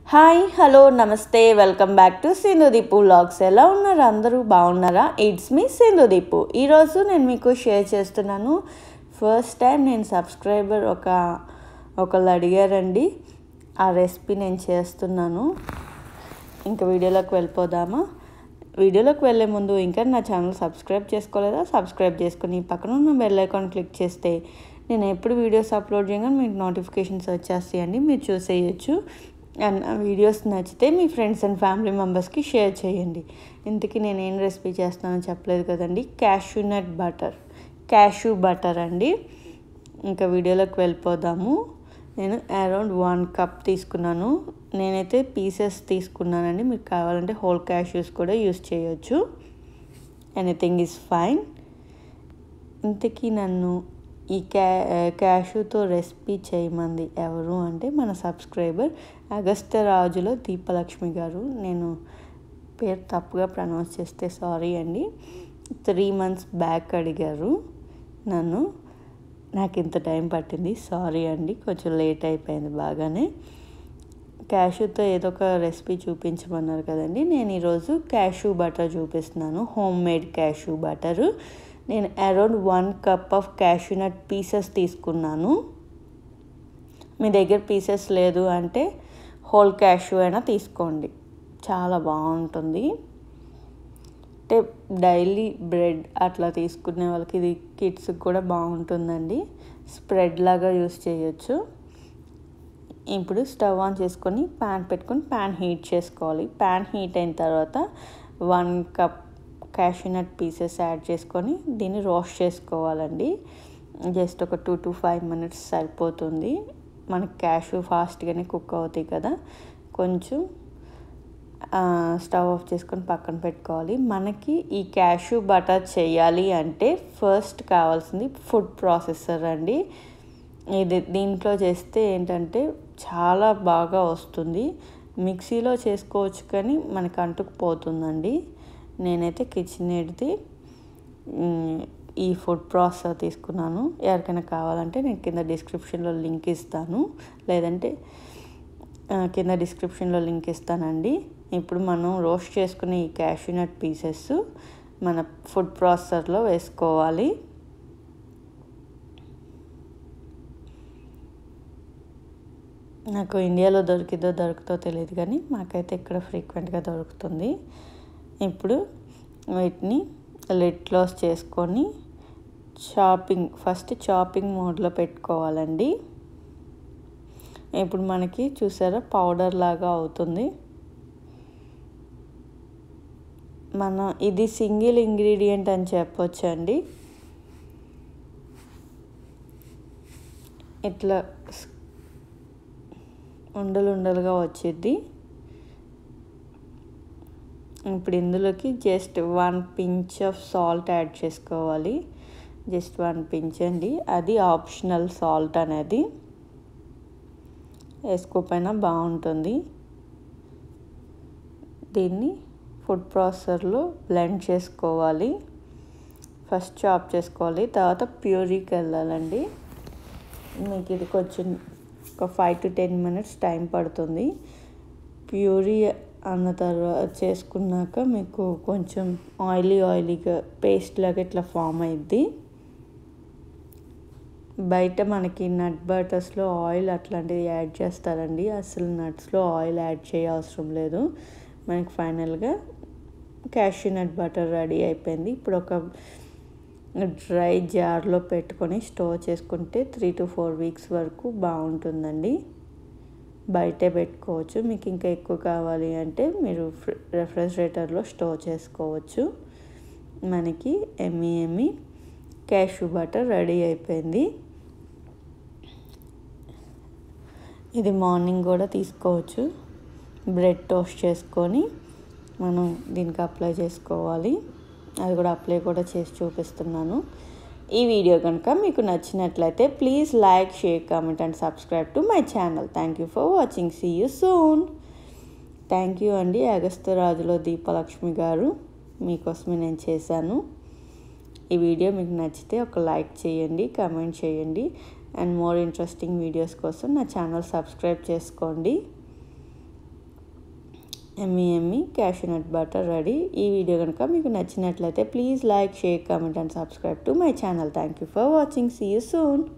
hi hello నమస్తే welcome back to Sindhudeepu vlogs ఎలా ఉన్నారు అందరూ బాగున్నారా ఇట్స్ మీ సింధుదీపు ఈరోజు నేను మీకు షేర్ చేస్తున్నాను ఫస్ట్ టైం నేను సబ్స్క్రైబర్ ఒక ఒకళ్ళు అడిగారండి ఆ రెసిపీ నేను చేస్తున్నాను ఇంకా వీడియోలోకి వెళ్ళిపోదామా వీడియోలోకి వెళ్ళే ముందు ఇంకా నా ఛానల్ సబ్స్క్రైబ్ చేసుకోలేదా సబ్స్క్రైబ్ చేసుకుని పక్కన ఉన్న బెల్ ఐకాన్ క్లిక్ చేస్తే నేను ఎప్పుడు వీడియోస్ అప్లోడ్ చేయగానే మీకు నోటిఫికేషన్స్ వచ్చేస్తాయండి మీరు చూసేయచ్చు అండ్ ఆ వీడియోస్ నచ్చితే మీ ఫ్రెండ్స్ అండ్ ఫ్యామిలీ మెంబర్స్కి షేర్ చేయండి ఇంతకీ నేను ఏం రెసిపీ చేస్తానో చెప్పలేదు కదండి cashew nut butter cashew butter అండి ఇంకా వీడియోలోకి వెళ్ళిపోదాము నేను అరౌండ్ వన్ కప్ తీసుకున్నాను నేనైతే పీసెస్ తీసుకున్నానండి మీకు కావాలంటే హోల్ క్యాష్యూస్ కూడా యూస్ చేయొచ్చు ఎనీథింగ్ ఈజ్ ఫైన్ ఇంతకీ నన్ను ఈ క్యా క్యాషూతో రెసిపీ చేయమంది ఎవరు అంటే మన సబ్స్క్రైబర్ అగస్త్యరాజులో దీపలక్ష్మి గారు నేను పేరు తప్పుగా ప్రనౌన్స్ చేస్తే సారీ అండి త్రీ మంత్స్ బ్యాక్ అడిగారు నన్ను నాకు ఇంత టైం పట్టింది సారీ అండి కొంచెం లేట్ అయిపోయింది బాగానే క్యాషూతో ఏదో ఒక రెసిపీ చూపించమన్నారు కదండి నేను ఈరోజు క్యాషూ బటర్ చూపిస్తున్నాను హోమ్ మేడ్ క్యాషూ బటరు నేను around one cup of cashew nut pieces తీసుకున్నాను మీ దగ్గర పీసెస్ లేదు అంటే హోల్ క్యాషూ అయినా తీసుకోండి చాలా బాగుంటుంది అంటే డైలీ బ్రెడ్ అట్లా తీసుకునే వాళ్ళకి ఇది కిడ్స్కి కూడా బాగుంటుందండి స్ప్రెడ్ లాగా యూస్ చేయొచ్చు ఇప్పుడు స్టవ్ ఆన్ చేసుకొని ప్యాన్ పెట్టుకొని ప్యాన్ హీట్ చేసుకోవాలి ప్యాన్ హీట్ అయిన తర్వాత one cup cashew nut pieces add చేసుకొని దీన్ని రోస్ట్ చేసుకోవాలండి జస్ట్ ఒక టూ టు ఫైవ్ మినిట్స్ సరిపోతుంది మనకి క్యాషూ ఫాస్ట్గానే కుక్ అవుతాయి కదా కొంచెం స్టవ్ ఆఫ్ చేసుకొని పక్కన పెట్టుకోవాలి మనకి ఈ క్యాషూ బటర్ చేయాలి అంటే ఫస్ట్ కావాల్సింది ఫుడ్ ప్రాసెసర్ అండి ఇది దీంట్లో చేస్తే ఏంటంటే చాలా బాగా వస్తుంది మిక్సీలో చేసుకోవచ్చు కానీ మనకు అంటుకుపోతుందండి నేనైతే కిచెన్ ఎడ్ది ఈ ఫుడ్ ప్రాసెసర్ తీసుకున్నాను ఎవరికైనా కావాలంటే నేను కింద డిస్క్రిప్షన్లో లింక్ ఇస్తాను లేదంటే కింద డిస్క్రిప్షన్లో లింక్ ఇస్తానండి ఇప్పుడు మనం రోస్ట్ చేసుకునే ఈ క్యాషూనట్ పీసెస్ మన ఫుడ్ ప్రాసెసర్లో వేసుకోవాలి నాకు ఇండియాలో దొరికిదో దొరుకుతో తెలియదు కానీ మాకైతే ఇక్కడ ఫ్రీక్వెంట్గా దొరుకుతుంది ఇప్పుడు వీటిని లిడ్ క్లోజ్ చేసుకొని చాపింగ్ ఫస్ట్ చాపింగ్ మోడ్లో పెట్టుకోవాలండి ఇప్పుడు మనకి చూసారా పౌడర్ లాగా అవుతుంది మన ఇది సింగిల్ ఇంగ్రీడియంట్ అని చెప్పొచ్చు అండి ఇట్లా ఉండలు ఉండలుగా వచ్చింది ఇప్పుడు ఇందులోకి just one pinch of salt add చేసుకోవాలి జస్ట్ వన్ పించ్ అండి అది ఆప్షనల్ సాల్ట్ అనేది వేసుకోపోయినా బాగుంటుంది దీన్ని ఫుడ్ ప్రాసెసర్లో బ్లెండ్ చేసుకోవాలి ఫస్ట్ చాప్ చేసుకోవాలి తర్వాత ప్యూరీకి వెళ్ళాలండి మీకు ఇది కొంచెం ఒక five to ten minutes time పడుతుంది ప్యూరీ అన్న తర్వాత చేసుకున్నాక మీకు కొంచెం ఆయిలీ ఆయిలీగా పేస్ట్ లాగా ఇట్లా ఫామ్ అయింది బయట మనకి నట్ బటర్స్లో ఆయిల్ అట్లాంటివి యాడ్ చేస్తారండి అసలు నట్స్లో ఆయిల్ యాడ్ చేయ అవసరం లేదు మనకి ఫైనల్గా క్యాషూ నట్ బటర్ రెడీ అయిపోయింది ఇప్పుడు ఒక డ్రై జార్లో పెట్టుకొని స్టోర్ చేసుకుంటే త్రీ టు ఫోర్ వీక్స్ వరకు బాగుంటుందండి బయటే పెట్టుకోవచ్చు మీకు ఇంకా ఎక్కువ కావాలి అంటే మీరు రెఫ్రిజిరేటర్లో స్టోర్ చేసుకోవచ్చు మనకి yummy yummy cashew butter ready అయిపోయింది ఇది మార్నింగ్ కూడా తీసుకోవచ్చు బ్రెడ్ టోస్ట్ చేసుకొని మనం దీనికి అప్లై చేసుకోవాలి అది కూడా అప్లై కూడా చేసి చూపిస్తున్నాను ఈ వీడియో కనుక మీకు నచ్చినట్లయితే please like share comment and subscribe to my channel thank you for watching see you soon thank you అండి అగస్త్యరాజులో దీపలక్ష్మి గారు మీకోసమే నేను చేశాను ఈ వీడియో మీకు నచ్చితే ఒక లైక్ చేయండి కామెంట్ చేయండి అండ్ మోర్ ఇంట్రెస్టింగ్ వీడియోస్ కోసం నా ఛానల్ సబ్స్క్రైబ్ చేసుకోండి yummy yummy cashew nut butter ready ఈ వీడియో కనుక మీకు నచ్చినట్లయితే please like share comment and subscribe to my channel thank you for watching see you soon